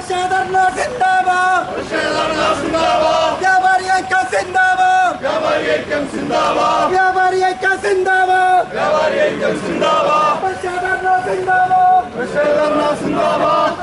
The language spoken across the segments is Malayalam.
പ്രതിഷേധർണ സിന്ദാബാദ് വ്യാപാരി ഐക്യം സിന്ദാബാദ് വ്യാപാരി ഐക്യം സിന്ദാബാദ് പ്രതിഷേധർണ സിന്ദാബാദ്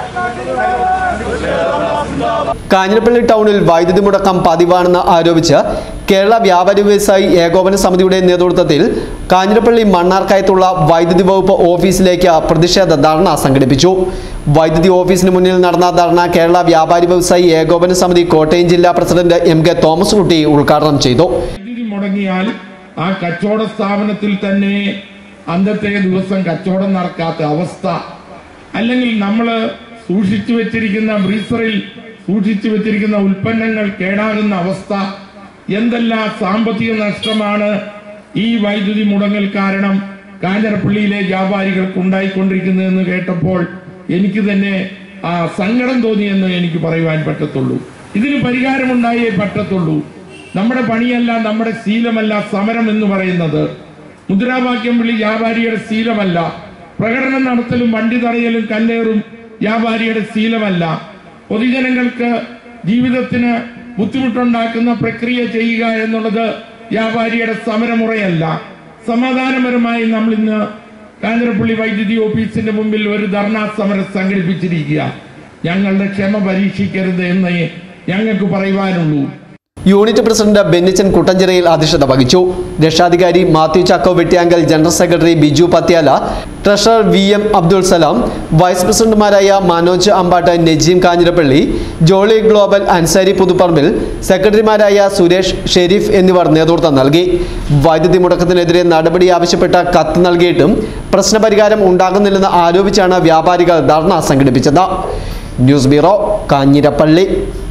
കാഞ്ഞിരപ്പള്ളി ടൗണിൽ വൈദ്യുതി മുടക്കം പതിവാണെന്ന് ആരോപിച്ച് കേരള വ്യാപാരി വ്യവസായി ഏകോപന സമിതിയുടെ നേതൃത്വത്തിൽ കാഞ്ഞിരപ്പള്ളി മണ്ണാർക്കായത്തുള്ള വൈദ്യുതി വകുപ്പ് ഓഫീസിലേക്ക് പ്രതിഷേധ ധർണ സംഘടിപ്പിച്ചു വൈദ്യുതി ഓഫീസിന് മുന്നിൽ നടന്ന ധർണ കേരള വ്യാപാരി വ്യവസായി ഏകോപന സമിതി കോട്ടയം ജില്ലാ പ്രസിഡന്റ് എം കെ തോമസ് കുട്ടി ഉദ്ഘാടനം ചെയ്തു വൈദ്യുതി മുടങ്ങിയാൽ ആ കച്ചവട സ്ഥാപനത്തിൽ തന്നെ അന്നത്തെ ദിവസം കച്ചവടം നടക്കാത്ത അവസ്ഥ അല്ലെങ്കിൽ നമ്മൾ സൂക്ഷിച്ചു വെച്ചിരിക്കുന്ന ബ്രീസറിൽ സൂക്ഷിച്ചു വെച്ചിരിക്കുന്ന ഉൽപ്പന്നങ്ങൾ കേടാകുന്ന അവസ്ഥ എന്തെല്ലാം സാമ്പത്തിക നഷ്ടമാണ് ഈ വൈദ്യുതി മുടങ്ങൽ കാരണം കാഞ്ഞിരപ്പള്ളിയിലെ വ്യാപാരികൾക്ക് ഉണ്ടായിക്കൊണ്ടിരിക്കുന്നതെന്ന് കേട്ടപ്പോൾ എനിക്ക് തന്നെ ആ സങ്കടം തോന്നിയെന്ന് എനിക്ക് പറയുവാൻ പറ്റത്തുള്ളൂ ഇതിന് പരിഹാരമുണ്ടായേ പറ്റത്തുള്ളൂ നമ്മുടെ പണിയല്ല നമ്മുടെ ശീലമല്ല സമരം എന്ന് പറയുന്നത് മുദ്രാവാക്യം വിളി വ്യാപാരിയുടെ ശീലമല്ല പ്രകടനം നടത്തലും വണ്ടി തടയലും കല്ലേറും വ്യാപാരിയുടെ ശീലമല്ല പൊതുജനങ്ങൾക്ക് ജീവിതത്തിന് ബുദ്ധിമുട്ടുണ്ടാക്കുന്ന പ്രക്രിയ ചെയ്യുക എന്നുള്ളത് വ്യാപാരിയുടെ സമരമുറയല്ല സമാധാനപരമായി നമ്മൾ ഇന്ന് കാഞ്ഞിരപ്പള്ളി വൈദ്യുതി ഓഫീസിന്റെ മുമ്പിൽ ഒരു ധർണാ സമരം സംഘടിപ്പിച്ചിരിക്കുക ഞങ്ങളുടെ ക്ഷമ പരീക്ഷിക്കരുത് എന്നേ ഞങ്ങൾക്ക് പറയുവാനുള്ളൂ യൂണിറ്റ് പ്രസിഡന്റ് ബെന്നിച്ചൻ കുട്ടഞ്ചിറയിൽ അധ്യക്ഷത വഹിച്ചു രക്ഷാധികാരി Mathew Chacko Vettiyankal general secretary Biju Pathyala treasurer V M Abdul Salam vice പ്രസിഡന്റുമാരായ മനോജ് അമ്പാട്ട് നജീം കാഞ്ഞിരപ്പള്ളി ജോളി ഗ്ലോബൽ അൻസാരി പുതുപ്പറമ്പിൽ സെക്രട്ടറിമാരായ സുരേഷ് ഷെരീഫ് എന്നിവർ നേതൃത്വം നൽകി വൈദ്യുതി മുടക്കത്തിനെതിരെ നടപടി ആവശ്യപ്പെട്ട കത്ത് നൽകിയിട്ടും പ്രശ്നപരിഹാരം ഉണ്ടാകുന്നില്ലെന്ന് ആരോപിച്ചാണ് വ്യാപാരികൾ ധർണ സംഘടിപ്പിച്ചത് ന്യൂസ് ബ്യൂറോ കാഞ്ഞിരപ്പള്ളി